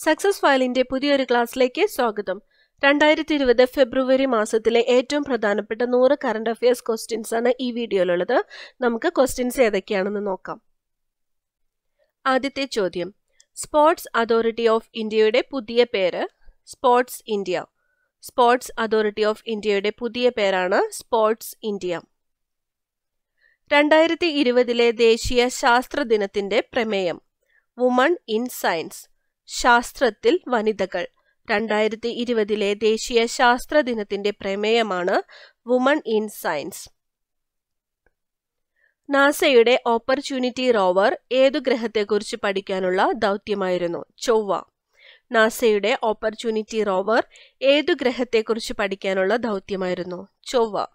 success ഫയലിന്റെ പുതിയൊരു ക്ലാസ്സിലേക്ക് സ്വാഗതം രണ്ടായിരത്തി ഇരുപത് ഫെബ്രുവരി മാസത്തിലെ ഏറ്റവും പ്രധാനപ്പെട്ട നൂറ് കറണ്ട് അഫയേഴ്സ് ക്വസ്റ്റ്യൻസ് ആണ് ഈ വീഡിയോയിലുള്ളത് നമുക്ക് ക്വസ്റ്റ്യൻസ് ഏതൊക്കെയാണെന്ന് നോക്കാം ആദ്യത്തെ ചോദ്യം സ്പോർട്സ് അതോറിറ്റി ഓഫ് ഇന്ത്യയുടെ പുതിയ പേര് sports India sports authority of ഇന്ത്യയുടെ പുതിയ പേരാണ് സ്പോർട്സ് ഇന്ത്യ രണ്ടായിരത്തി ഇരുപതിലെ ദേശീയ ശാസ്ത്ര ദിനത്തിന്റെ പ്രമേയം വുമൺ ഇൻ സയൻസ് ശാസ്ത്രത്തിൽ വനിതകൾ രണ്ടായിരത്തി ഇരുപതിലെ ദേശീയ ശാസ്ത്ര ദിനത്തിന്റെ പ്രമേയമാണ് വുമൺ ഇൻ സയൻസ് നാസയുടെ ഓപ്പർച്യൂണിറ്റി റോവർ ഏതു ഗ്രഹത്തെക്കുറിച്ച് പഠിക്കാനുള്ള ദൗത്യമായിരുന്നു ചൊവ്വ നാസയുടെ ഓപ്പർച്യൂണിറ്റി റോവർ ഏതു ഗ്രഹത്തെക്കുറിച്ച് പഠിക്കാനുള്ള ദൗത്യമായിരുന്നു ചൊവ്വ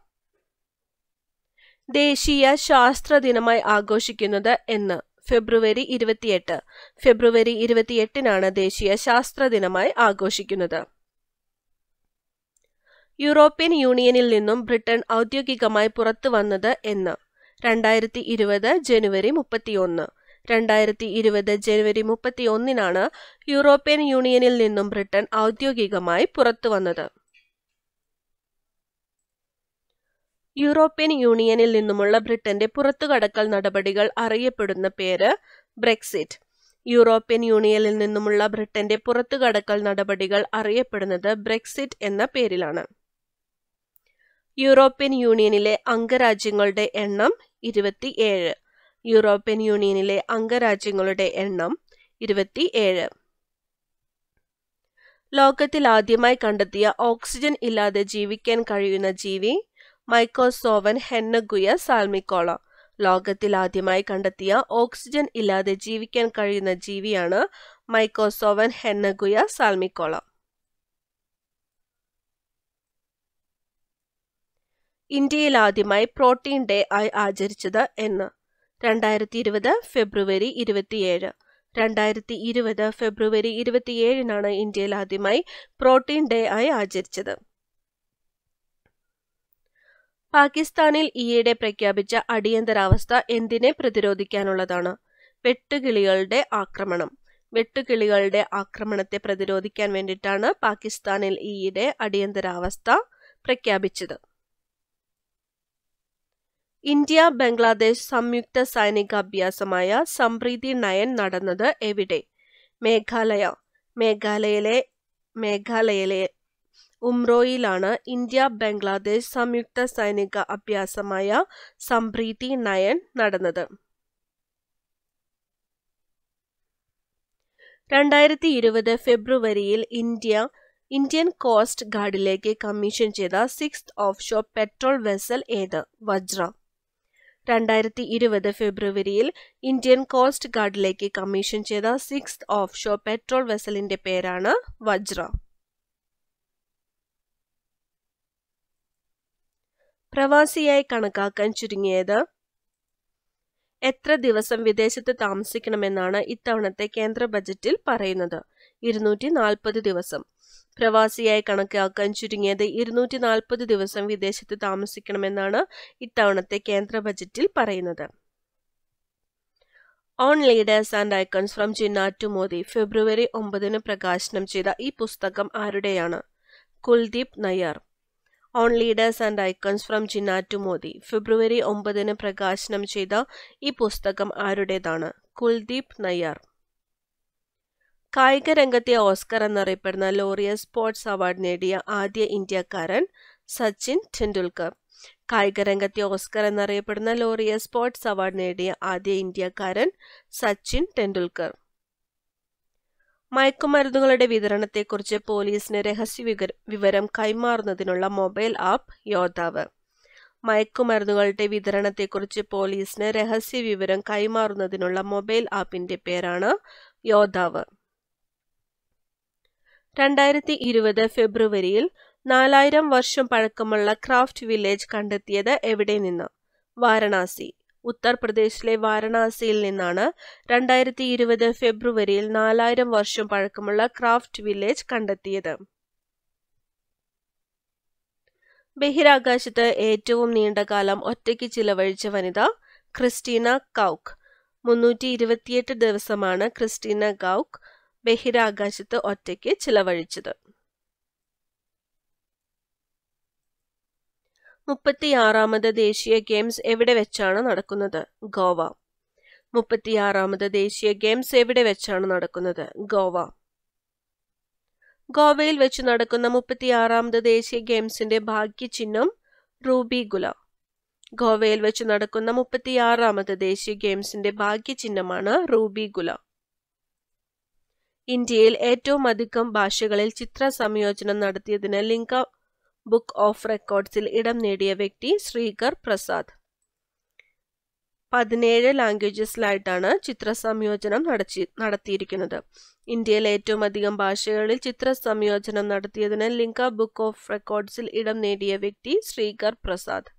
ദേശീയ ശാസ്ത്ര ദിനമായി ആഘോഷിക്കുന്നത് എന്ന് ഫെബ്രുവരി ഇരുപത്തിയെട്ട് ഫെബ്രുവരി ഇരുപത്തിയെട്ടിനാണ് ദേശീയ ശാസ്ത്ര ദിനമായി ആഘോഷിക്കുന്നത് യൂറോപ്യൻ യൂണിയനിൽ നിന്നും ബ്രിട്ടൻ ഔദ്യോഗികമായി പുറത്തു വന്നത് എന്ന് രണ്ടായിരത്തി ഇരുപത് ജനുവരി മുപ്പത്തിയൊന്ന് രണ്ടായിരത്തി ഇരുപത് ജനുവരി മുപ്പത്തി ഒന്നിനാണ് യൂറോപ്യൻ യൂണിയനിൽ നിന്നും ബ്രിട്ടൻ ഔദ്യോഗികമായി പുറത്തു വന്നത് യൂറോപ്യൻ യൂണിയനിൽ നിന്നുമുള്ള ബ്രിട്ടന്റെ പുറത്തുകടക്കൽ നടപടികൾ അറിയപ്പെടുന്ന പേര് ബ്രെക്സിറ്റ് യൂറോപ്യൻ യൂണിയനിൽ നിന്നുമുള്ള ബ്രിട്ടന്റെ പുറത്തുകടക്കൽ നടപടികൾ അറിയപ്പെടുന്നത് ബ്രെക്സിറ്റ് എന്ന പേരിലാണ് യൂറോപ്യൻ യൂണിയനിലെ അംഗരാജ്യങ്ങളുടെ എണ്ണം ഇരുപത്തിയേഴ് യൂറോപ്യൻ യൂണിയനിലെ അംഗരാജ്യങ്ങളുടെ എണ്ണം ഇരുപത്തിയേഴ് ലോകത്തിൽ ആദ്യമായി കണ്ടെത്തിയ ഓക്സിജൻ ഇല്ലാതെ ജീവിക്കാൻ കഴിയുന്ന ജീവി മൈക്കോസോവൻ ഹെന്നഗുയ സാൽമിക്കോള ലോകത്തിൽ ആദ്യമായി കണ്ടെത്തിയ ഓക്സിജൻ ഇല്ലാതെ ജീവിക്കാൻ കഴിയുന്ന ജീവിയാണ് മൈക്കോസോവൻ ഹെന്നഗുയ സാൽമിക്കോള ഇന്ത്യയിൽ ആദ്യമായി പ്രോട്ടീൻ ഡേ ആയി ആചരിച്ചത് എന്ന് രണ്ടായിരത്തി ഇരുപത് ഫെബ്രുവരി ഇരുപത്തിയേഴ് രണ്ടായിരത്തി ഇരുപത് ഫെബ്രുവരി ഇരുപത്തിയേഴിനാണ് ഇന്ത്യയിൽ ആദ്യമായി പ്രോട്ടീൻ ഡേ ആയി ആചരിച്ചത് പാകിസ്ഥാനിൽ ഈയിടെ പ്രഖ്യാപിച്ച അടിയന്തരാവസ്ഥ എന്തിനെ പ്രതിരോധിക്കാനുള്ളതാണ് വെട്ടുകിളികളുടെ ആക്രമണം വെട്ടുകിളികളുടെ ആക്രമണത്തെ പ്രതിരോധിക്കാൻ വേണ്ടിയിട്ടാണ് പാകിസ്ഥാനിൽ ഈയിടെ അടിയന്തരാവസ്ഥ പ്രഖ്യാപിച്ചത് ഇന്ത്യ ബംഗ്ലാദേശ് സംയുക്ത സൈനിക അഭ്യാസമായ സംപ്രീതി നയൻ നടന്നത് എവിടെ മേഘാലയ മേഘാലയയിലെ മേഘാലയയിലെ ഉംറോയിലാണ് ഇന്ത്യ ബംഗ്ലാദേശ് സംയുക്ത സൈനിക അഭ്യാസമായ സംപ്രീതി നയൻ നടന്നത് രണ്ടായിരത്തി ഇരുപത് ഫെബ്രുവരിയിൽ ഇന്ത്യ ഇന്ത്യൻ കോസ്റ്റ് ഗാർഡിലേക്ക് കമ്മീഷൻ ചെയ്ത six offshore petrol vessel ഏത് വജ്ര രണ്ടായിരത്തി ഇരുപത് ഫെബ്രുവരിയിൽ ഇന്ത്യൻ കോസ്റ്റ് ഗാർഡിലേക്ക് കമ്മീഷൻ ചെയ്ത സിക്സ് ഓഫ് ഷോർ പെട്രോൾ വെസലിന്റെ പേരാണ് വജ്ര പ്രവാസിയായി കണക്കാക്കാൻ ചുരുങ്ങിയത് എത്ര ദിവസം വിദേശത്ത് താമസിക്കണമെന്നാണ് ഇത്തവണത്തെ കേന്ദ്ര ബജറ്റിൽ പറയുന്നത് ഇരുന്നൂറ്റി നാൽപ്പത് ദിവസം പ്രവാസിയായി കണക്കാക്കാൻ ചുരുങ്ങിയത് ഇരുന്നൂറ്റി നാൽപ്പത് ദിവസം വിദേശത്ത് താമസിക്കണമെന്നാണ് ഇത്തവണത്തെ കേന്ദ്ര ബജറ്റിൽ പറയുന്നത് on leaders and icons from Jinnah to Modi ഫെബ്രുവരി ഒമ്പതിന് പ്രകാശനം ചെയ്ത ഈ പുസ്തകം ആരുടെയാണ് Kuldip Nayar on leaders and icons from Jinnah to Modi ഫെബ്രുവരി ഒമ്പതിന് പ്രകാശനം ചെയ്ത ഈ പുസ്തകം ആരുടേതാണ് കുൽദീപ് നയ്യാർ കായിക രംഗത്തെ ഓസ്കർ എന്നറിയപ്പെടുന്ന ലോറിയ സ്പോർട്സ് അവാർഡ് നേടിയ ആദ്യ ഇന്ത്യക്കാരൻ സച്ചിൻ ടെണ്ടുൽക്കർ കായിക രംഗത്തെ ഓസ്കർ എന്നറിയപ്പെടുന്ന ലോറിയ സ്പോർട്സ് അവാർഡ് നേടിയ ആദ്യ ഇന്ത്യക്കാരൻ സച്ചിൻ ടെണ്ടുൽക്കർ മയക്കുമരുന്നുകളുടെ വിതരണത്തെക്കുറിച്ച് പോലീസിന് രഹസ്യ വിവരം കൈമാറുന്നതിനുള്ള മൊബൈൽ ആപ്പ് യോദ്ധാവ് മയക്കുമരുന്നുകളുടെ വിതരണത്തെക്കുറിച്ച് പോലീസിന് രഹസ്യ വിവരം കൈമാറുന്നതിനുള്ള മൊബൈൽ ആപ്പിന്റെ പേരാണ് യോദ്ധാവ് രണ്ടായിരത്തി ഇരുപത് ഫെബ്രുവരിയിൽ നാലായിരം വർഷം പഴക്കമുള്ള ക്രാഫ്റ്റ് വില്ലേജ് കണ്ടെത്തിയത് എവിടെ നിന്ന് വാരണാസി ഉത്തർപ്രദേശിലെ വാരണാസിയിൽ നിന്നാണ് രണ്ടായിരത്തി ഇരുപത് ഫെബ്രുവരിയിൽ നാലായിരം വർഷം പഴക്കമുള്ള ക്രാഫ്റ്റ് വില്ലേജ് കണ്ടെത്തിയത് ബഹിരാകാശത്ത് ഏറ്റവും നീണ്ടകാലം ഒറ്റയ്ക്ക് ചിലവഴിച്ച വനിത ക്രിസ്റ്റീന കൗക്ക് മുന്നൂറ്റി ഇരുപത്തിയെട്ട് ദിവസമാണ് ക്രിസ്റ്റീന ഗൗക്ക് ബഹിരാകാശത്ത് ഒറ്റയ്ക്ക് ചിലവഴിച്ചത് മുപ്പത്തിയാറാമത് ദേശീയ ഗെയിംസ് എവിടെ വെച്ചാണ് നടക്കുന്നത് ഗോവ മുപ്പത്തിയാറാമത് ദേശീയ ഗെയിംസ് എവിടെ വെച്ചാണ് നടക്കുന്നത് ഗോവ ഗോവയിൽ വെച്ച് നടക്കുന്ന മുപ്പത്തിയാറാമത് ദേശീയ ഗെയിംസിന്റെ ഭാഗ്യചിഹ്നം റൂബി ഗുല ഗോവയിൽ വെച്ച് നടക്കുന്ന മുപ്പത്തിയാറാമത് ദേശീയ ഗെയിംസിന്റെ ഭാഗ്യചിഹ്നമാണ് റൂബി ഗുല ഇന്ത്യയിൽ ഏറ്റവും അധികം ഭാഷകളിൽ ചിത്ര സംയോജനം നടത്തിയതിന് ലിങ്ക ബുക്ക് ഓഫ് റെക്കോർഡ്സിൽ ഇടം നേടിയ വ്യക്തി ശ്രീകർ പ്രസാദ് പതിനേഴ് ലാംഗ്വേജസിലായിട്ടാണ് ചിത്ര സംയോജനം നടത്തി നടത്തിയിരിക്കുന്നത് ഇന്ത്യയിൽ ഏറ്റവും അധികം ഭാഷകളിൽ ചിത്ര സംയോജനം നടത്തിയതിന് ലിങ്ക ബുക്ക് ഓഫ് റെക്കോർഡ്സിൽ ഇടം നേടിയ വ്യക്തി ശ്രീകർ പ്രസാദ്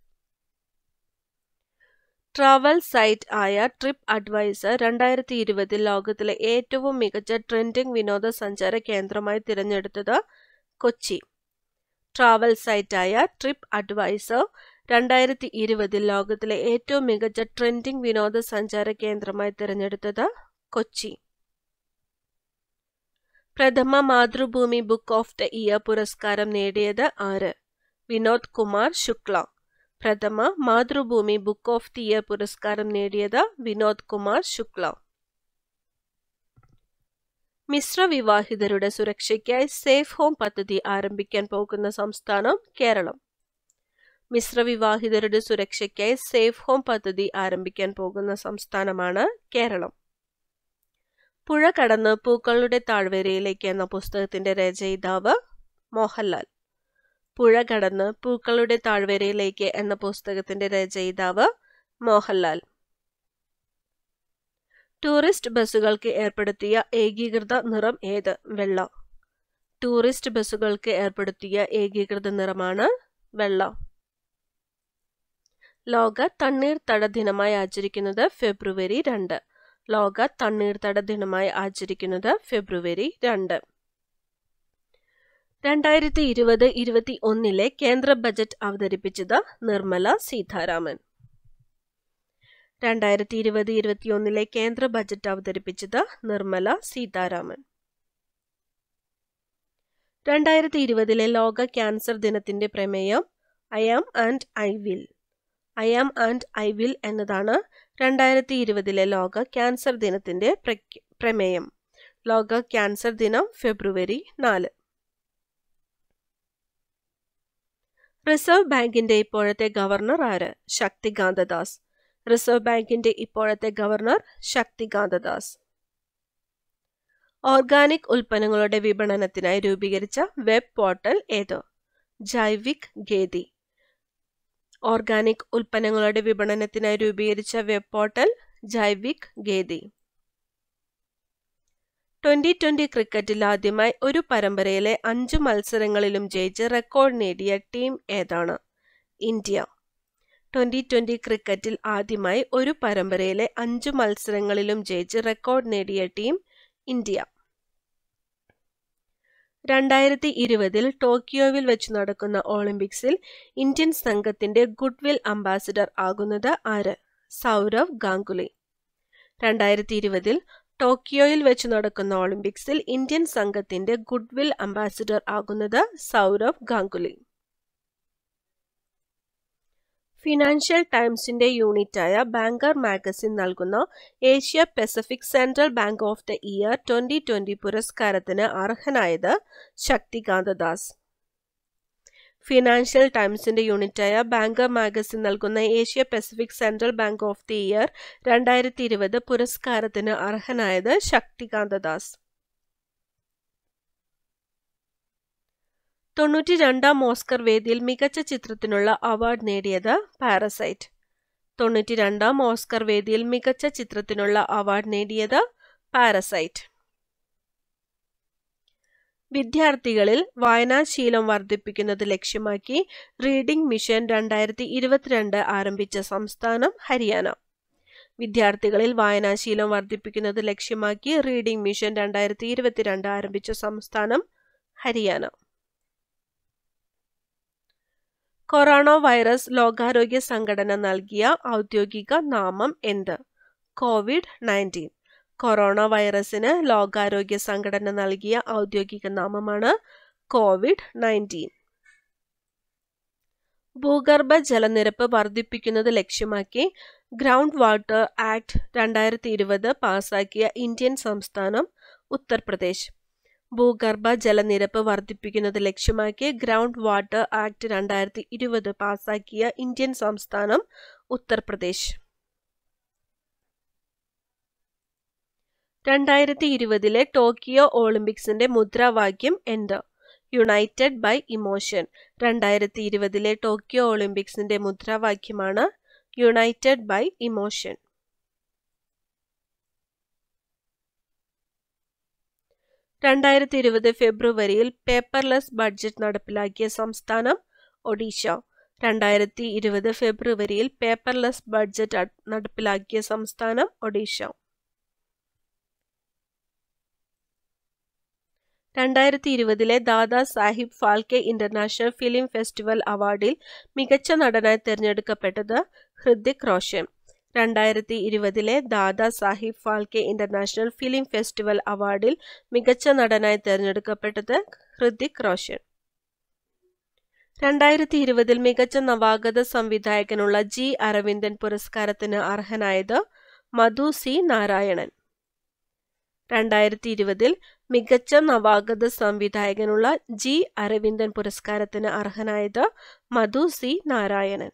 ട്രാവൽ സൈറ്റ് ആയ ട്രിപ്പ് അഡ്വൈസർ രണ്ടായിരത്തി ഇരുപതിൽ ലോകത്തിലെ ഏറ്റവും മികച്ച ട്രെൻഡിംഗ് വിനോദസഞ്ചാര കേന്ദ്രമായി തിരഞ്ഞെടുത്തത് കൊച്ചി ട്രാവൽ സൈറ്റായ ട്രിപ്പ് അഡ്വൈസർ രണ്ടായിരത്തി ഇരുപതിൽ ലോകത്തിലെ ഏറ്റവും മികച്ച ട്രെൻഡിംഗ് വിനോദസഞ്ചാര കേന്ദ്രമായി തിരഞ്ഞെടുത്തത് കൊച്ചി പ്രഥമ Mathrubhumi book of the year പുരസ്കാരം നേടിയത് ആര് വിനോദ് കുമാർ ശുക്ല പ്രഥമ Mathrubhumi book of the year പുരസ്കാരം നേടിയത് വിനോദ് കുമാർ ശുക്ല മിശ്ര വിവാഹിതരുടെ സുരക്ഷയ്ക്കായി സേഫ് ഹോം പദ്ധതി ആരംഭിക്കാൻ പോകുന്ന സംസ്ഥാനം കേരളം മിശ്ര വിവാഹിതരുടെ സുരക്ഷയ്ക്കായി സേഫ് ഹോം പദ്ധതി ആരംഭിക്കാൻ പോകുന്ന സംസ്ഥാനമാണ് കേരളം പുഴ കടന്ന് പൂക്കളുടെ താഴ്വരയിലേക്ക് എന്ന പുസ്തകത്തിന്റെ രചയിതാവ് മോഹൻലാൽ പുഴ കടന്ന് പൂക്കളുടെ താഴ്വരയിലേക്ക് എന്ന പുസ്തകത്തിന്റെ രചയിതാവ് മോഹൻലാൽ ടൂറിസ്റ്റ് ബസ്സുകൾക്ക് ഏർപ്പെടുത്തിയ ഏകീകൃത നിറം ഏത് വെള്ള ടൂറിസ്റ്റ് ബസ്സുകൾക്ക് ഏർപ്പെടുത്തിയ ഏകീകൃത നിറമാണ് വെള്ള ലോക തണ്ണീർത്തട ദിനമായി ആചരിക്കുന്നത് ഫെബ്രുവരി രണ്ട് ലോക തണ്ണീർത്തട ദിനമായി ആചരിക്കുന്നത് ഫെബ്രുവരി രണ്ട് രണ്ടായിരത്തി ഇരുപത് ഇരുപത്തി ഒന്നിലെ കേന്ദ്ര ബജറ്റ് അവതരിപ്പിച്ചത് നിർമ്മല സീതാരാമൻ രണ്ടായിരത്തി ഇരുപത് ഇരുപത്തിയൊന്നിലെ കേന്ദ്ര ബജറ്റ് അവതരിപ്പിച്ചത് നിർമ്മല സീതാരാമൻ രണ്ടായിരത്തി ഇരുപതിലെ ലോക ക്യാൻസർ ദിനത്തിന്റെ പ്രമേയം I am and I will I am and I will എന്നതാണ് രണ്ടായിരത്തി ഇരുപതിലെ ലോക ക്യാൻസർ ദിനത്തിന്റെ പ്രമേയം ലോക ക്യാൻസർ ദിനം ഫെബ്രുവരി നാല് റിസർവ് ബാങ്കിന്റെ ഇപ്പോഴത്തെ ഗവർണർ ആര് ശക്തികാന്ത ദാസ് റിസർവ് ബാങ്കിന്റെ ഇപ്പോഴത്തെ ഗവർണർ ശക്തികാന്ത ദാസ് ഓർഗാനിക് ഉൽപ്പന്നങ്ങളുടെ വിപണനത്തിനായി രൂപീകരിച്ച വെബ് പോർട്ടൽ ഏത് ജൈവിക് ഗേദി ഓർഗാനിക് ഉൽപ്പന്നങ്ങളുടെ വിപണനത്തിനായി രൂപീകരിച്ച web portal Jaivik Kheti twenty twenty ക്രിക്കറ്റിൽ ആദ്യമായി ഒരു പരമ്പരയിലെ അഞ്ചു മത്സരങ്ങളിലും ജയിച്ച് റെക്കോർഡ് നേടിയ ടീം ഏതാണ് ഇന്ത്യ ട്വന്റി ട്വന്റി ക്രിക്കറ്റിൽ ആദ്യമായി ഒരു പരമ്പരയിലെ അഞ്ചു മത്സരങ്ങളിലും ജയിച്ച് റെക്കോർഡ് നേടിയ ടീം ഇന്ത്യ രണ്ടായിരത്തി ഇരുപതിൽ ടോക്കിയോവിൽ വെച്ച് നടക്കുന്ന ഒളിമ്പിക്സിൽ ഇന്ത്യൻ സംഘത്തിന്റെ ഗുഡ്വിൽ അംബാസിഡർ ആകുന്നത് ആര് സൗരവ് ഗാംഗുലി രണ്ടായിരത്തി ഇരുപതിൽ ടോക്കിയോയിൽ വെച്ച് നടക്കുന്ന ഒളിമ്പിക്സിൽ ഇന്ത്യൻ സംഘത്തിന്റെ ഗുഡ്വിൽ അംബാസിഡർ ആകുന്നത് സൗരവ് ഗാംഗുലി ഫിനാൻഷ്യൽ ടൈംസിന്റെ യൂണിറ്റായ ബാങ്കർ മാഗസിൻ നൽകുന്ന Asia Pacific central bank of the year twenty twenty പുരസ്കാരത്തിന് അർഹനായത് ശക്തികാന്ത ദാസ് ഫിനാൻഷ്യൽ ടൈംസിന്റെ യൂണിറ്റായ ബാങ്കർ മാഗസിൻ നൽകുന്ന Asia Pacific central bank of the year രണ്ടായിരത്തി ഇരുപത് പുരസ്കാരത്തിന് അർഹനായത് ശക്തികാന്ത ദാസ് തൊണ്ണൂറ്റി രണ്ടാം ഓസ്കർ വേദിയിൽ മികച്ച ചിത്രത്തിനുള്ള അവാർഡ് നേടിയത് പാരസൈറ്റ് തൊണ്ണൂറ്റി രണ്ടാം ഓസ്കർ വേദിയിൽ മികച്ച ചിത്രത്തിനുള്ള അവാർഡ് നേടിയത് പാരസൈറ്റ് വിദ്യാർത്ഥികളിൽ വായനാശീലം വർദ്ധിപ്പിക്കുന്നത് ലക്ഷ്യമാക്കി റീഡിംഗ് മിഷൻ രണ്ടായിരത്തി ഇരുപത്തിരണ്ട് ആരംഭിച്ച സംസ്ഥാനം ഹരിയാന വിദ്യാർത്ഥികളിൽ വായനാശീലം വർദ്ധിപ്പിക്കുന്നത് ലക്ഷ്യമാക്കി റീഡിംഗ് മിഷൻ രണ്ടായിരത്തി ഇരുപത്തിരണ്ട് ആരംഭിച്ച സംസ്ഥാനം ഹരിയാന കൊറോണ വൈറസ് ലോകാരോഗ്യ സംഘടന നൽകിയ ഔദ്യോഗിക നാമം എന്ത് കോവിഡ് നയൻറ്റീൻ കൊറോണ വൈറസിന് ലോകാരോഗ്യ സംഘടന നൽകിയ ഔദ്യോഗിക നാമമാണ് കോവിഡ് നയൻറ്റീൻ ഭൂഗർഭ ജലനിരപ്പ് വർദ്ധിപ്പിക്കുന്നത് ലക്ഷ്യമാക്കി ഗ്രൗണ്ട് വാട്ടർ ആക്ട് രണ്ടായിരത്തി ഇരുപത് പാസാക്കിയ ഇന്ത്യൻ സംസ്ഥാനം ഉത്തർപ്രദേശ് ഭൂഗർഭ ജലനിരപ്പ് വർദ്ധിപ്പിക്കുന്നത് ലക്ഷ്യമാക്കി ഗ്രൗണ്ട് വാട്ടർ ആക്ട് രണ്ടായിരത്തി ഇരുപത് പാസാക്കിയ ഇന്ത്യൻ സംസ്ഥാനം ഉത്തർപ്രദേശ് രണ്ടായിരത്തി ഇരുപതിലെ ടോക്കിയോ ഒളിമ്പിക്സിന്റെ മുദ്രാവാക്യം എന്ത് യുണൈറ്റഡ് ബൈ ഇമോഷൻ രണ്ടായിരത്തി ഇരുപതിലെ ടോക്കിയോ ഒളിമ്പിക്സിന്റെ മുദ്രാവാക്യമാണ് യുണൈറ്റഡ് ബൈ ഇമോഷൻ രണ്ടായിരത്തി ഇരുപത് ഫെബ്രുവരിയിൽ പേപ്പർലെസ് ബഡ്ജറ്റ് നടപ്പിലാക്കിയ സംസ്ഥാനം ഒഡീഷ രണ്ടായിരത്തി ഇരുപത് ഫെബ്രുവരിയിൽ പേപ്പർലെസ് ബഡ്ജറ്റ് നടപ്പിലാക്കിയ സംസ്ഥാനം ഒഡീഷ രണ്ടായിരത്തി ഇരുപതിലെ Dada Saheb Phalke international film festival അവാർഡിൽ മികച്ച നടനായി തിരഞ്ഞെടുക്കപ്പെട്ടത് ഹൃതിക് റോഷൻ രണ്ടായിരത്തി ഇരുപതിലെ Dada Saheb Phalke international film festival അവാർഡിൽ മികച്ച നടനായി തിരഞ്ഞെടുക്കപ്പെട്ടത് ഹൃതിക് റോഷൻ രണ്ടായിരത്തി ഇരുപതിൽ മികച്ച നവാഗത സംവിധായകനുള്ള ജി അരവിന്ദൻ പുരസ്കാരത്തിന് അർഹനായത് മധു സി നാരായണൻ രണ്ടായിരത്തി ഇരുപതിൽ മികച്ച നവാഗത സംവിധായകനുള്ള ജി അരവിന്ദൻ പുരസ്കാരത്തിന് അർഹനായത് മധു സി നാരായണൻ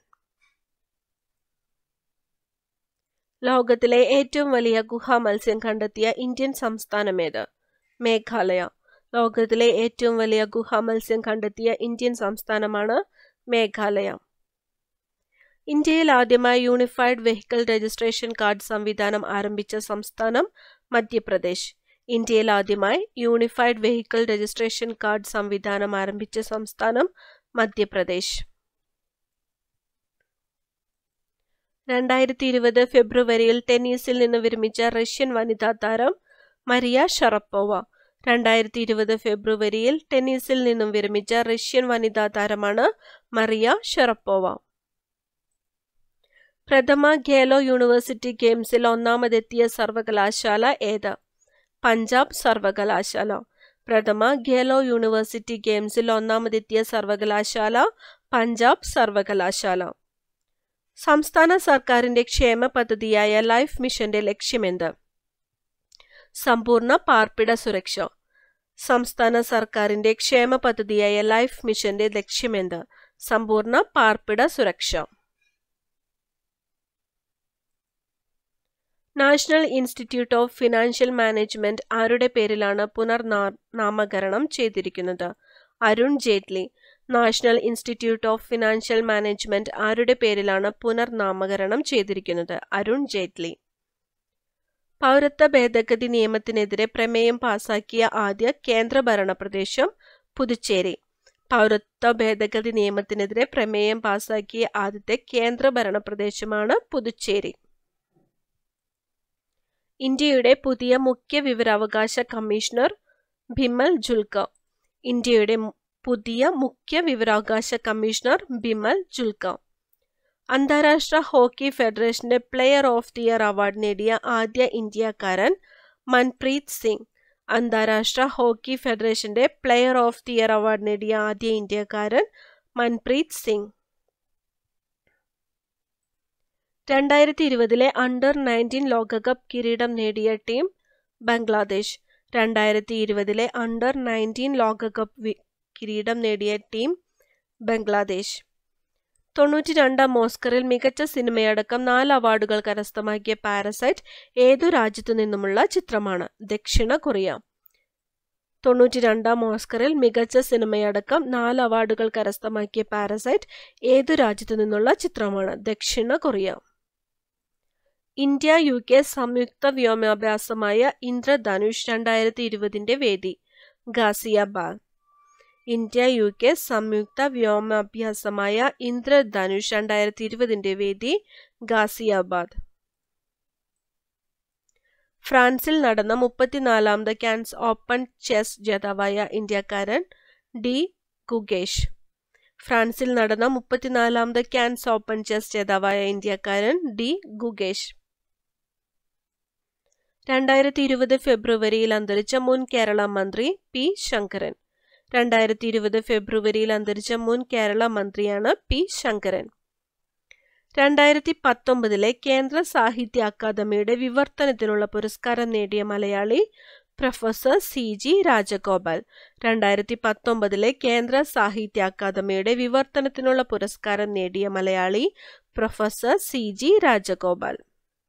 ലോകത്തിലെ ഏറ്റവും വലിയ ഗുഹാ മത്സ്യം കണ്ടെത്തിയ ഇന്ത്യൻ സംസ്ഥാനമേത് മേഘാലയ ലോകത്തിലെ ഏറ്റവും വലിയ ഗുഹാ മത്സ്യം കണ്ടെത്തിയ ഇന്ത്യൻ സംസ്ഥാനമാണ് മേഘാലയ ഇന്ത്യയിൽ ആദ്യമായി യൂണിഫൈഡ് വെഹിക്കിൾ രജിസ്ട്രേഷൻ കാർഡ് സംവിധാനം ആരംഭിച്ച സംസ്ഥാനം മധ്യപ്രദേശ് ഇന്ത്യയിൽ ആദ്യമായി യൂണിഫൈഡ് വെഹിക്കിൾ രജിസ്ട്രേഷൻ കാർഡ് സംവിധാനം ആരംഭിച്ച സംസ്ഥാനം മധ്യപ്രദേശ് രണ്ടായിരത്തി ഇരുപത് ഫെബ്രുവരിയിൽ ടെന്നീസിൽ നിന്ന് വിരമിച്ച റഷ്യൻ വനിതാ താരം മരിയ ഷറപ്പോവ രണ്ടായിരത്തി ഇരുപത് ഫെബ്രുവരിയിൽ ടെന്നീസിൽ നിന്നും വിരമിച്ച റഷ്യൻ വനിതാ താരമാണ് മറിയ ഷറപ്പോവ പ്രഥമ ഖേലോ യൂണിവേഴ്സിറ്റി ഗെയിംസിൽ ഒന്നാമതെത്തിയ സർവകലാശാല ഏത് പഞ്ചാബ് സർവകലാശാല പ്രഥമ ഖേലോ യൂണിവേഴ്സിറ്റി ഗെയിംസിൽ ഒന്നാമതെത്തിയ സർവകലാശാല പഞ്ചാബ് സർവകലാശാല സംസ്ഥാന സർക്കാരിന്റെ ക്ഷേമ പദ്ധതിയായ ലൈഫ് മിഷന്റെ ലക്ഷ്യമെന്ത് സമ്പൂർണ്ണ പാർപ്പിട സുരക്ഷ സംസ്ഥാന സർക്കാരിന്റെ ക്ഷേമ പദ്ധതിയായ ലൈഫ് മിഷന്റെ ലക്ഷ്യമെന്ത് സമ്പൂർണ്ണ പാർപ്പിട സുരക്ഷ national institute of financial management ആരുടെ പേരിലാണ് പുനർനാമകരണം ചെയ്തിരിക്കുന്നത് Arun Jaitley national institute of financial management ആരുടെ പേരിലാണ് പുനർനാമകരണം ചെയ്തിരിക്കുന്നത് അരുൺ ജെയ്റ്റ്ലി പൗരത്വ ഭേദഗതി നിയമത്തിനെതിരെ പ്രമേയം പാസാക്കിയ ആദ്യ കേന്ദ്രഭരണ പ്രദേശം പുതുച്ചേരി പൗരത്വ ഭേദഗതി നിയമത്തിനെതിരെ പ്രമേയം പാസാക്കിയ ആദ്യത്തെ കേന്ദ്രഭരണ പ്രദേശമാണ് പുതുച്ചേരി ഇന്ത്യയുടെ പുതിയ മുഖ്യ വിവരാവകാശ കമ്മീഷണർ ഭിമൽ ജുൽക്ക ഇന്ത്യയുടെ പുതിയ മുഖ്യ വിവരാവകാശ കമ്മീഷണർ ബിമൽ ജുൽക്ക അന്താരാഷ്ട്ര ഹോക്കി ഫെഡറേഷന്റെ player of the year award നേടിയ ആദ്യ ഇന്ത്യക്കാരൻ മൻപ്രീത് സിംഗ് അന്താരാഷ്ട്ര ഹോക്കി ഫെഡറേഷന്റെ player of the year award നേടിയ ആദ്യ ഇന്ത്യക്കാരൻ മൻപ്രീത് സിംഗ് രണ്ടായിരത്തി ഇരുപതിലെ അണ്ടർ നയൻറ്റീൻ ലോകകപ്പ് കിരീടം നേടിയ ടീം ബംഗ്ലാദേശ് രണ്ടായിരത്തി ഇരുപതിലെ അണ്ടർ നയൻറ്റീൻ ലോകകപ്പ് കിരീടം നേടിയ ടീം ബംഗ്ലാദേശ് തൊണ്ണൂറ്റി രണ്ടാം ഓസ്കറിൽ മികച്ച സിനിമയടക്കം നാല് അവാർഡുകൾ കരസ്ഥമാക്കിയ പാരസൈറ്റ് ഏതു രാജ്യത്തു നിന്നുമുള്ള ചിത്രമാണ് ദക്ഷിണ കൊറിയ തൊണ്ണൂറ്റി രണ്ടാം ഓസ്കറിൽ മികച്ച സിനിമയടക്കം നാല് അവാർഡുകൾ കരസ്ഥമാക്കിയ പാരസൈറ്റ് ഏതു രാജ്യത്തു നിന്നുള്ള ചിത്രമാണ് ദക്ഷിണ കൊറിയ ഇന്ത്യ യു കെ സംയുക്ത വ്യോമാഭ്യാസമായ ഇന്ദ്രധനുഷ് രണ്ടായിരത്തി ഇരുപതിന്റെ വേദി ഗാസിയാബാദ് ഇന്ത്യ യു കെ സംയുക്ത വ്യോമാഭ്യാസമായ ഇന്ദ്രധനുഷ് രണ്ടായിരത്തി ഇരുപതിന്റെ വേദി ഗാസിയാബാദ് ഫ്രാൻസിൽ നടന്ന മുപ്പത്തിനാലാമത് ക്യാൻസ് ഓപ്പൺ ചെസ് ജേതാവായ ഇന്ത്യക്കാരൻ ഡി ഗുഗേഷ് ഫ്രാൻസിൽ നടന്ന മുപ്പത്തിനാലാമത് ക്യാൻസ് ഓപ്പൺ ചെസ് ജേതാവായ ഇന്ത്യക്കാരൻ ഡി ഗുഗേഷ് രണ്ടായിരത്തി ഇരുപത് ഫെബ്രുവരിയിൽ അന്തരിച്ച മുൻ കേരള മന്ത്രി പി ശങ്കരൻ രണ്ടായിരത്തി ഇരുപത് ഫെബ്രുവരിയിൽ അന്തരിച്ച മുൻ കേരള മന്ത്രിയാണ് പി ശങ്കരൻ രണ്ടായിരത്തി പത്തൊമ്പതിലെ കേന്ദ്ര സാഹിത്യ അക്കാദമിയുടെ വിവർത്തനത്തിനുള്ള പുരസ്കാരം നേടിയ Malayali professor C G Rajagopal രണ്ടായിരത്തി പത്തൊമ്പതിലെ കേന്ദ്ര സാഹിത്യ അക്കാദമിയുടെ വിവർത്തനത്തിനുള്ള പുരസ്കാരം നേടിയ Malayali professor C G Rajagopal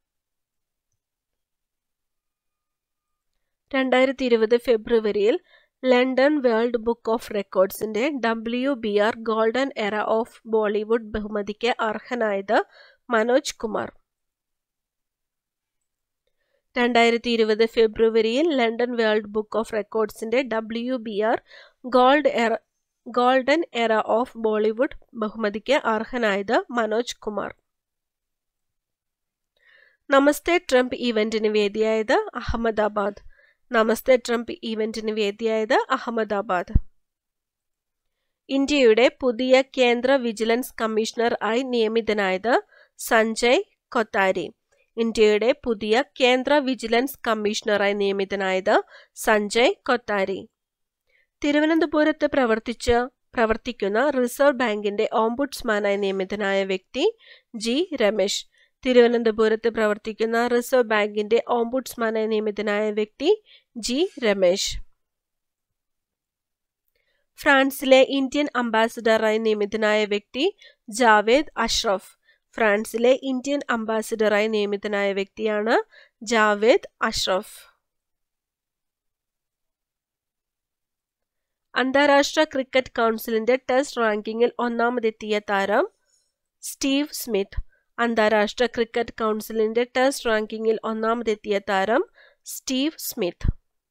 രണ്ടായിരത്തി ഇരുപത് ഫെബ്രുവരിയിൽ ലണ്ടൻ വേൾഡ് ബുക്ക് ഓഫ് റെക്കോർഡ്സിന്റെ W B R golden era of Bollywood ബഹുമതിക്ക് അർഹനായത് മനോജ് കുമാർ രണ്ടായിരത്തി ഇരുപത് ഫെബ്രുവരിയിൽ ലണ്ടൻ വേൾഡ് ബുക്ക് ഓഫ് റെക്കോർഡ്സിന്റെ W B R gold era golden era of Bollywood ബഹുമതിക്ക് അർഹനായത് മനോജ് കുമാർ നമസ്തേ ട്രംപ് ഇവന്റിന് വേദിയായത് അഹമ്മദാബാദ് നമസ്തേ ട്രംപ് ഇവന്റിന് വേദിയായത് അഹമ്മദാബാദ് ഇന്ത്യയുടെ പുതിയ കേന്ദ്ര വിജിലൻസ് കമ്മീഷണർ ആയി നിയമിതനായത് സഞ്ജയ് കൊത്താരി ഇന്ത്യയുടെ പുതിയ കേന്ദ്ര വിജിലൻസ് കമ്മീഷണറായി നിയമിതനായത് സഞ്ജയ് കൊത്താരി തിരുവനന്തപുരത്ത് പ്രവർത്തിച്ച പ്രവർത്തിക്കുന്ന റിസർവ് ബാങ്കിന്റെ ഓംബുഡ്സ്മാനായി നിയമിതനായ വ്യക്തി ജി രമേശ് തിരുവനന്തപുരത്ത് പ്രവർത്തിക്കുന്ന റിസർവ് ബാങ്കിന്റെ ഓംബുഡ്സ്മാനായി നിയമിതനായ വ്യക്തി ജി രമേശ് ഫ്രാൻസിലെ ഇന്ത്യൻ അംബാസിഡറായി നിയമിതനായ വ്യക്തി ജാവേദ് അഷ്റഫ് ഫ്രാൻസിലെ ഇന്ത്യൻ അംബാസിഡറായി നിയമിതനായ വ്യക്തിയാണ് ജാവേദ് അഷ്റഫ് അന്താരാഷ്ട്ര ക്രിക്കറ്റ് കൗൺസിലിന്റെ ടെസ്റ്റ് റാങ്കിങ്ങിൽ ഒന്നാമതെത്തിയ താരം സ്റ്റീവ് സ്മിത്ത് അന്താരാഷ്ട്ര ക്രിക്കറ്റ് കൗൺസിലിന്റെ ടെസ്റ്റ് റാങ്കിങ്ങിൽ ഒന്നാമതെത്തിയ താരം സ്റ്റീവ് സ്മിത്ത്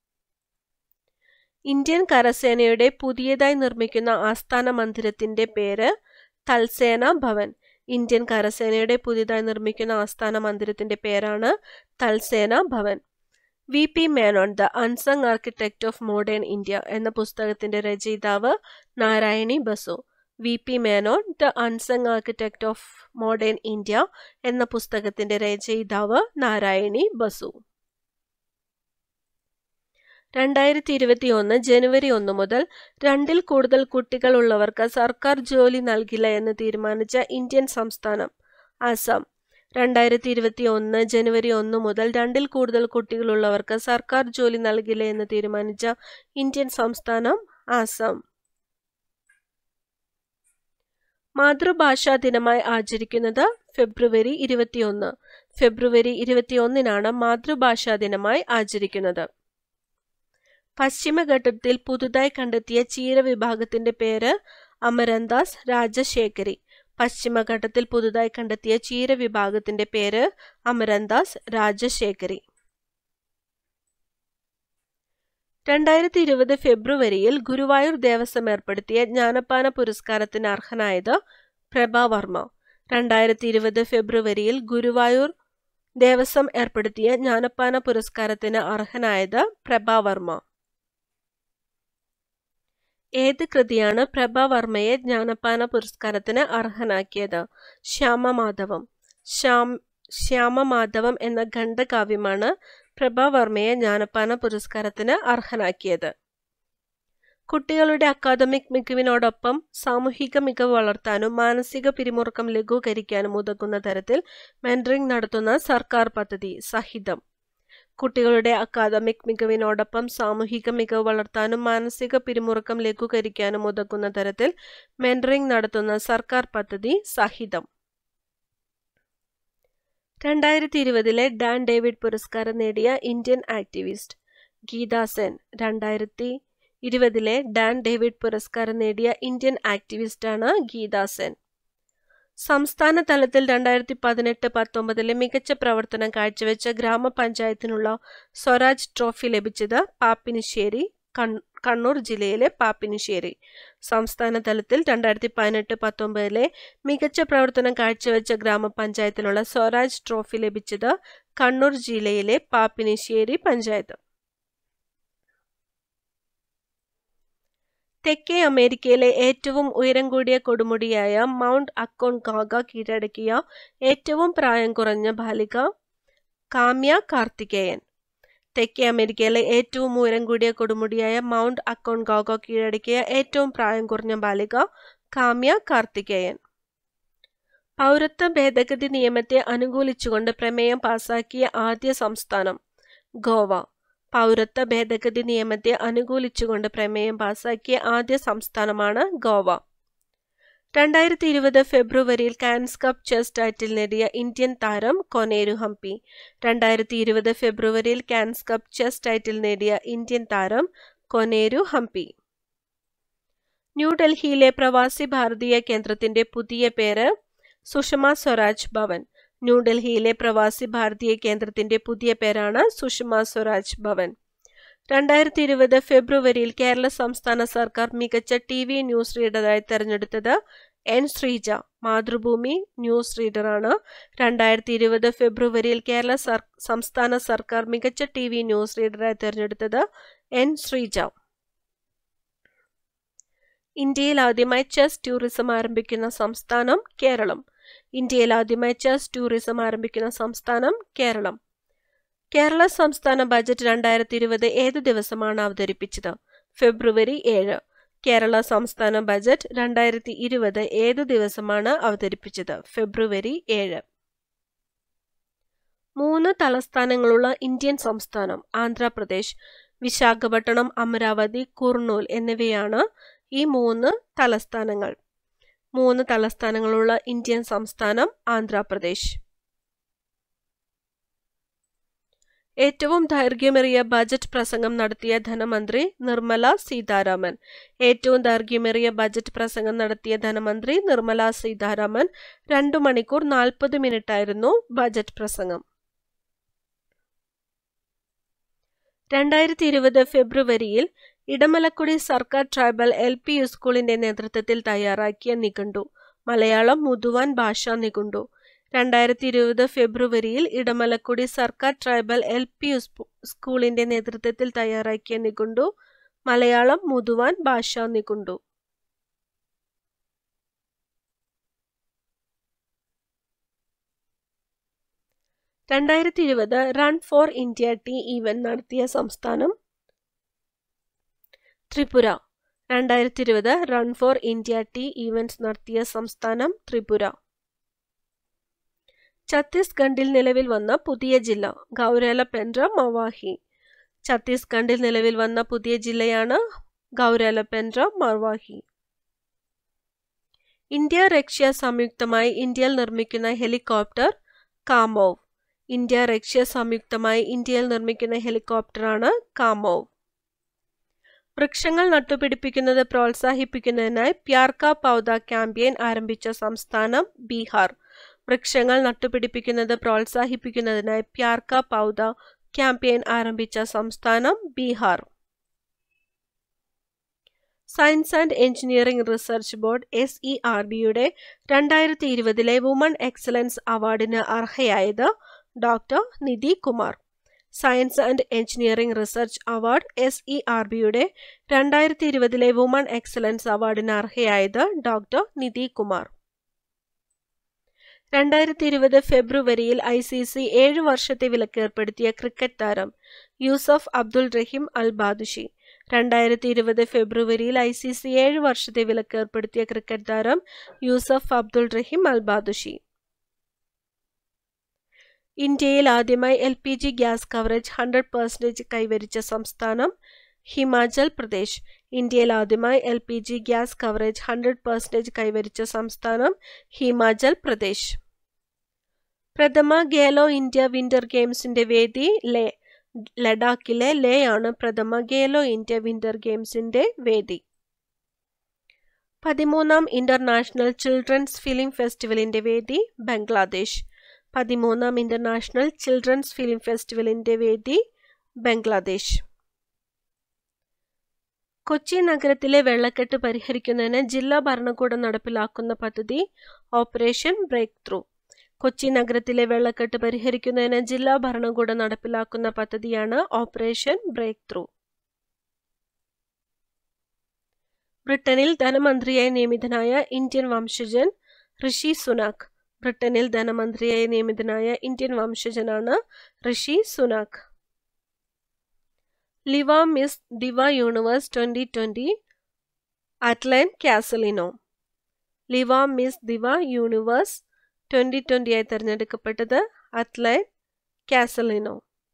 ഇന്ത്യൻ കരസേനയുടെ പുതിയതായി നിർമ്മിക്കുന്ന ആസ്ഥാന മന്ദിരത്തിന്റെ പേര് തൽസേന ഭവൻ ഇന്ത്യൻ കരസേനയുടെ പുതിയതായി നിർമ്മിക്കുന്ന ആസ്ഥാന മന്ദിരത്തിന്റെ പേരാണ് Thalsena Bhavan V P Menon the unsung architect of modern India എന്ന പുസ്തകത്തിന്റെ രചയിതാവ് Narayani Basu V P Menon the unsung architect of modern India എന്ന പുസ്തകത്തിന്റെ രചയിതാവ് നാരായണി ബസു രണ്ടായിരത്തി ഇരുപത്തി ഒന്ന് ജനുവരി ഒന്ന് മുതൽ രണ്ടിൽ കൂടുതൽ കുട്ടികൾ ഉള്ളവർക്ക് സർക്കാർ ജോലി നൽകില്ല എന്ന് തീരുമാനിച്ച ഇന്ത്യൻ സംസ്ഥാനം ആസാം രണ്ടായിരത്തി ഇരുപത്തി ഒന്ന് ജനുവരി ഒന്ന് മുതൽ രണ്ടിൽ കൂടുതൽ കുട്ടികളുള്ളവർക്ക് സർക്കാർ ജോലി നൽകില്ല എന്ന് തീരുമാനിച്ച ഇന്ത്യൻ സംസ്ഥാനം ആസാം മാതൃഭാഷാ ദിനമായി ആചരിക്കുന്നത് ഫെബ്രുവരി ഇരുപത്തിയൊന്ന് ഫെബ്രുവരി ഇരുപത്തിയൊന്നിനാണ് മാതൃഭാഷാ ദിനമായി ആചരിക്കുന്നത് പശ്ചിമഘട്ടത്തിൽ പുതുതായി കണ്ടെത്തിയ ചീര വിഭാഗത്തിന്റെ പേര് അമരന്താസ് രാജശേഖരി പശ്ചിമഘട്ടത്തിൽ പുതുതായി കണ്ടെത്തിയ ചീര വിഭാഗത്തിന്റെ പേര് അമരന്താസ് രാജശേഖരി രണ്ടായിരത്തി ഇരുപത് ഫെബ്രുവരിയിൽ ഗുരുവായൂർ ദേവസ്വം ഏർപ്പെടുത്തിയ ജ്ഞാനപ്പാന പുരസ്കാരത്തിന് അർഹനായത് പ്രഭാവർമ്മ രണ്ടായിരത്തി ഇരുപത് ഫെബ്രുവരിയിൽ ഗുരുവായൂർ ദേവസ്വം ഏർപ്പെടുത്തിയ ജ്ഞാനപ്പാന പുരസ്കാരത്തിന് അർഹനായത് പ്രഭാവർമ്മ ഏത് കൃതിയാണ് പ്രഭാവർമ്മയെ ജ്ഞാനപ്പാന പുരസ്കാരത്തിന് അർഹനാക്കിയത് ശ്യാമമാധവം ശ്യാം ശ്യാമമാധവം എന്ന ഖണ്ഡകാവ്യമാണ് പ്രഭാവർമ്മയെ ജ്ഞാനപ്പാന പുരസ്കാരത്തിന് അർഹനാക്കിയത് കുട്ടികളുടെ അക്കാദമിക് മികവിനോടൊപ്പം സാമൂഹിക മികവ് വളർത്താനും മാനസിക പിരിമുറുക്കം ലഘൂകരിക്കാനും ഉതകുന്ന തരത്തിൽ മെൻറ്ററിംഗ് നടത്തുന്ന സർക്കാർ പദ്ധതി സഹിതം കുട്ടികളുടെ അക്കാദമിക് മികവിനോടൊപ്പം സാമൂഹിക മികവ് വളർത്താനും മാനസിക പിരിമുറുക്കം ലഘൂകരിക്കാനും ഉതകുന്ന തരത്തിൽ മെൻറ്ററിംഗ് നടത്തുന്ന സർക്കാർ പദ്ധതി സഹിതം രണ്ടായിരത്തി ഇരുപതിലെ ഡാൻ ഡേവിഡ് പുരസ്കാരം നേടിയ ഇന്ത്യൻ ആക്ടിവിസ്റ്റ് ഗീതാ സെൻ രണ്ടായിരത്തി ഇരുപതിലെ ഡാൻ ഡേവിഡ് പുരസ്കാരം നേടിയ ഇന്ത്യൻ ആക്ടിവിസ്റ്റാണ് ഗീതാ സെൻ സംസ്ഥാന തലത്തിൽ രണ്ടായിരത്തി പതിനെട്ട് പത്തൊമ്പതിലെ മികച്ച പ്രവർത്തനം കാഴ്ചവെച്ച ഗ്രാമപഞ്ചായത്തിനുള്ള സ്വരാജ് ട്രോഫി ലഭിച്ചത് പാപ്പിനിശ്ശേരി കണ്ണൂർ ജില്ലയിലെ പാപ്പിനിശ്ശേരി സംസ്ഥാന തലത്തിൽ രണ്ടായിരത്തി പതിനെട്ട് പത്തൊമ്പതിലെ മികച്ച പ്രവർത്തനം കാഴ്ചവെച്ച ഗ്രാമപഞ്ചായത്തിനുള്ള സ്വരാജ് ട്രോഫി ലഭിച്ചത് കണ്ണൂർ ജില്ലയിലെ പാപ്പിനിശ്ശേരി പഞ്ചായത്ത് തെക്കേ അമേരിക്കയിലെ ഏറ്റവും ഉയരം കൂടിയ കൊടുമുടിയായ മൗണ്ട് അക്കോൺകാഗ കീഴടക്കിയ ഏറ്റവും പ്രായം കുറഞ്ഞ ബാലിക കാമ്യ കാർത്തികേയൻ തെക്കേ അമേരിക്കയിലെ ഏറ്റവും ഉയരം കൂടിയ കൊടുമുടിയായ മൗണ്ട് അക്കോൺഗോഗോ കീഴടക്കിയ ഏറ്റവും പ്രായം കുറഞ്ഞ ബാലിക കാമ്യ കാർത്തികേയൻ പൗരത്വ ഭേദഗതി നിയമത്തെ അനുകൂലിച്ചുകൊണ്ട് പ്രമേയം പാസാക്കിയ ആദ്യ സംസ്ഥാനം ഗോവ പൗരത്വ ഭേദഗതി നിയമത്തെ അനുകൂലിച്ചുകൊണ്ട് പ്രമേയം പാസാക്കിയ ആദ്യ സംസ്ഥാനമാണ് ഗോവ രണ്ടായിരത്തി ഇരുപത് ഫെബ്രുവരിയിൽ കാൻസ് കപ്പ് ചെസ് ടൈറ്റിൽ നേടിയ ഇന്ത്യൻ താരം കൊനേരു ഹംപി രണ്ടായിരത്തി ഇരുപത് ഫെബ്രുവരിയിൽ കാൻസ് കപ്പ് ചെസ് ടൈറ്റിൽ നേടിയ ഇന്ത്യൻ താരം കൊനേരു ഹംപി ന്യൂഡൽഹിയിലെ പ്രവാസി ഭാരതീയ കേന്ദ്രത്തിന്റെ പുതിയ പേര് സുഷമ സ്വരാജ് ഭവൻ ന്യൂഡൽഹിയിലെ പ്രവാസി ഭാരതീയ കേന്ദ്രത്തിന്റെ പുതിയ പേരാണ് സുഷമ സ്വരാജ് ഭവൻ രണ്ടായിരത്തി ഇരുപത് ഫെബ്രുവരിയിൽ കേരള സംസ്ഥാന സർക്കാർ മികച്ച ടി വി ന്യൂസ് റീഡറായി തെരഞ്ഞെടുത്തത് എൻ ശ്രീജ മാതൃഭൂമി ന്യൂസ് റീഡറാണ് രണ്ടായിരത്തി ഇരുപത് ഫെബ്രുവരിയിൽ കേരള സർ സംസ്ഥാന സർക്കാർ മികച്ച ടി വി ന്യൂസ് റീഡറായി തെരഞ്ഞെടുത്തത് എൻ ശ്രീജ ഇന്ത്യയിൽ ആദ്യമായി ചെസ് ടൂറിസം ആരംഭിക്കുന്ന സംസ്ഥാനം കേരളം ഇന്ത്യയിൽ ആദ്യമായി ചെസ് ടൂറിസം ആരംഭിക്കുന്ന സംസ്ഥാനം കേരളം കേരള സംസ്ഥാന ബജറ്റ് രണ്ടായിരത്തി ഇരുപത് ഏത് ദിവസമാണ് അവതരിപ്പിച്ചത് ഫെബ്രുവരി ഏഴ് കേരള സംസ്ഥാന ബജറ്റ് രണ്ടായിരത്തി ഇരുപത് ഏത് ദിവസമാണ് അവതരിപ്പിച്ചത് ഫെബ്രുവരി ഏഴ് മൂന്ന് തലസ്ഥാനങ്ങളുള്ള ഇന്ത്യൻ സംസ്ഥാനം ആന്ധ്രാപ്രദേശ് വിശാഖപട്ടണം അമരാവതി കുർണൂൽ എന്നിവയാണ് ഈ മൂന്ന് തലസ്ഥാനങ്ങൾ മൂന്ന് തലസ്ഥാനങ്ങളുള്ള ഇന്ത്യൻ സംസ്ഥാനം ആന്ധ്രാപ്രദേശ് ഏറ്റവും ദൈർഘ്യമേറിയ ബജറ്റ് പ്രസംഗം നടത്തിയ ധനമന്ത്രി നിർമ്മല സീതാരാമൻ ഏറ്റവും ദൈർഘ്യമേറിയ ബജറ്റ് പ്രസംഗം നടത്തിയ ധനമന്ത്രി നിർമ്മല സീതാരാമൻ രണ്ടു മണിക്കൂർ നാൽപ്പത് മിനിറ്റായിരുന്നു ബജറ്റ് പ്രസംഗം രണ്ടായിരത്തി ഇരുപത് ഫെബ്രുവരിയിൽ ഇടമലക്കുടി സർക്കാർ ട്രൈബൽ എൽ പി സ്കൂളിന്റെ നേതൃത്വത്തിൽ തയ്യാറാക്കിയ നിഘണ്ടു മലയാളം മുതുവാൻ ഭാഷാ നിഘണ്ടു രണ്ടായിരത്തി ഇരുപത് ഫെബ്രുവരിയിൽ ഇടമലക്കുടി സർക്കാർ ട്രൈബൽ എൽ പി സ്കൂളിന്റെ നേതൃത്വത്തിൽ തയ്യാറാക്കിയ നിഘണ്ടു മലയാളം മുതുവാൻ ഭാഷാ നിഘണ്ടു രണ്ടായിരത്തി ഇരുപത് run for India T event നടത്തിയ സംസ്ഥാനം ത്രിപുര രണ്ടായിരത്തി ഇരുപത് run for India T events നടത്തിയ സംസ്ഥാനം ത്രിപുര ഛത്തീസ്ഗഡിൽ നിലവിൽ വന്ന പുതിയ ജില്ല ഗൗരല പെൻഡ്ര മവാഹി ഛത്തീസ്ഗഡിൽ നിലവിൽ വന്ന പുതിയ ജില്ലയാണ് ഗൗരല പെൻഡ്ര മവാഹി ഇന്ത്യ റഷ്യ സംയുക്തമായി ഇന്ത്യയിൽ നിർമ്മിക്കുന്ന ഹെലികോപ്റ്റർ കാമോവ് ഇന്ത്യ റഷ്യ സംയുക്തമായി ഇന്ത്യയിൽ നിർമ്മിക്കുന്ന ഹെലികോപ്റ്ററാണ് കാമോവ് വൃക്ഷങ്ങൾ നട്ടുപിടിപ്പിക്കുന്നത് പ്രോത്സാഹിപ്പിക്കുന്നതിനായി പ്യാർക്ക പൗദ ക്യാമ്പയിൻ ആരംഭിച്ച സംസ്ഥാനം ബീഹാർ വൃക്ഷങ്ങൾ നട്ടുപിടിപ്പിക്കുന്നത് പ്രോത്സാഹിപ്പിക്കുന്നതിനായി പ്യാർക്ക പൗദ ക്യാമ്പയിൻ ആരംഭിച്ച സംസ്ഥാനം Bihar science and engineering research board S E R ബിയുടെ രണ്ടായിരത്തി ഇരുപതിലെ വുമൺ എക്സലൻസ് അവാർഡിന് അർഹയായത് doctor Nidhi Kumar science and engineering research award S E R ബിയുടെ രണ്ടായിരത്തി ഇരുപതിലെ വുമൺ എക്സലൻസ് അവാർഡിന് അർഹയായത് ഡോക്ടർ നിധി കുമാർ രണ്ടായിരത്തി ഇരുപത് ഫെബ്രുവരിയിൽ ഐ സി സി ഏഴു വർഷത്തെ വിലക്കേർപ്പെടുത്തിയ ക്രിക്കറ്റ് താരം യൂസഫ് അബ്ദുൾ റഹീം അൽ ബാദുഷി രണ്ടായിരത്തി ഇരുപത് ഫെബ്രുവരിയിൽ ഐ സി സി ഏഴ് വർഷത്തെ വിലക്കേർപ്പെടുത്തിയ ക്രിക്കറ്റ് താരം യൂസഫ് അബ്ദുൾ റഹീം അൽ ബാദുഷി ഇന്ത്യയിൽ ആദ്യമായി L P G gas coverage hundred percentage കൈവരിച്ച സംസ്ഥാനം ഹിമാചൽ പ്രദേശ് ഇന്ത്യയിൽ ആദ്യമായി L P G gas coverage hundred percentage കൈവരിച്ച സംസ്ഥാനം ഹിമാചൽ പ്രദേശ് പ്രഥമ ഗേലോ ഇന്ത്യ വിന്റർ ഗെയിംസിന്റെ വേദി ലേ ലഡാക്കിലെ ലേ ആണ് പ്രഥമ ഗേലോ ഇന്ത്യ വിന്റർ ഗെയിംസിന്റെ വേദി പതിമൂന്നാം ഇന്റർനാഷണൽ ചിൽഡ്രൻസ് ഫിലിം ഫെസ്റ്റിവലിന്റെ വേദി ബംഗ്ലാദേശ് പതിമൂന്നാം ഇന്റർനാഷണൽ ചിൽഡ്രൻസ് ഫിലിം ഫെസ്റ്റിവലിന്റെ വേദി ബംഗ്ലാദേശ് കൊച്ചി നഗരത്തിലെ വെള്ളക്കെട്ട് പരിഹരിക്കുന്നതിന് ജില്ലാ ഭരണകൂടം നടപ്പിലാക്കുന്ന പദ്ധതി ഓപ്പറേഷൻ ബ്രേക്ക് ത്രൂ കൊച്ചി നഗരത്തിലെ വെള്ളക്കെട്ട് പരിഹരിക്കുന്നതിന് ജില്ലാ ഭരണകൂടം നടപ്പിലാക്കുന്ന പദ്ധതിയാണ് ഓപ്പറേഷൻ ബ്രേക്ക് ത്രൂ ബ്രിട്ടനിൽ ധനമന്ത്രിയായി നിയമിതനായ ഇന്ത്യൻ വംശജൻ ഋഷി സുനാക് ബ്രിട്ടനിൽ ധനമന്ത്രിയായി നിയമിതനായ ഇന്ത്യൻ വംശജനാണ് Rishi Sunak Liva Miss Diva Universe twenty twenty Adline Castelino Liva Miss Diva Universe twenty ട്വന്റിയായി തിരഞ്ഞെടുക്കപ്പെട്ടത് അത്ലൈൻ കാസലിനോ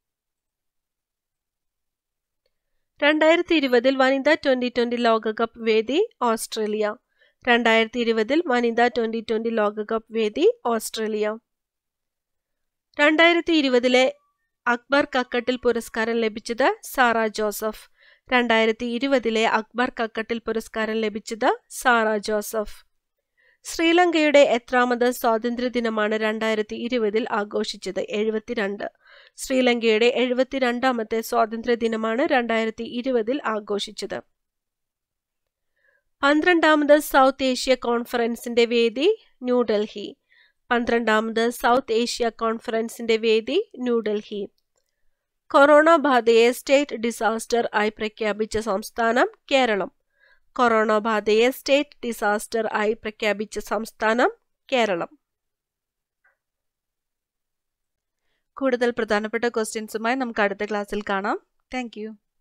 രണ്ടായിരത്തി ഇരുപതിൽ വനിതാ ട്വന്റി ട്വന്റി ലോകകപ്പ് വേദി ഓസ്ട്രേലിയ രണ്ടായിരത്തി ഇരുപതിൽ വനിതാ ട്വന്റി ട്വന്റി ലോകകപ്പ് വേദി ഓസ്ട്രേലിയ രണ്ടായിരത്തി ഇരുപതിലെ അക്ബർ കക്കട്ടിൽ പുരസ്കാരം ലഭിച്ചത് സാറ ജോസഫ് രണ്ടായിരത്തി ഇരുപതിലെ അക്ബർ കക്കട്ടിൽ പുരസ്കാരം ലഭിച്ചത് സാറ ജോസഫ് ശ്രീലങ്കയുടെ എത്രാമത് സ്വാതന്ത്ര്യദിനമാണ് രണ്ടായിരത്തി ഇരുപതിൽ ആഘോഷിച്ചത് എഴുപത്തിരണ്ട് ശ്രീലങ്കയുടെ എഴുപത്തിരണ്ടാമത്തെ സ്വാതന്ത്ര്യദിനമാണ് രണ്ടായിരത്തി ഇരുപതിൽ ആഘോഷിച്ചത് പന്ത്രണ്ടാമത് സൗത്ത് ഏഷ്യ കോൺഫറൻസിന്റെ വേദി ന്യൂഡൽഹി പന്ത്രണ്ടാമത് സൗത്ത് ഏഷ്യ കോൺഫറൻസിന്റെ വേദി ന്യൂഡൽഹി കൊറോണ ബാധയെ സ്റ്റേറ്റ് ഡിസാസ്റ്റർ ആയി പ്രഖ്യാപിച്ച സംസ്ഥാനം കേരളം കൊറോണ ബാധയെ സ്റ്റേറ്റ് ഡിസാസ്റ്റർ ആയി പ്രഖ്യാപിച്ച സംസ്ഥാനം കേരളം കൂടുതൽ പ്രധാനപ്പെട്ട ക്വസ്റ്റ്യൻസുമായി നമുക്ക് അടുത്ത ക്ലാസ്സിൽ കാണാം താങ്ക്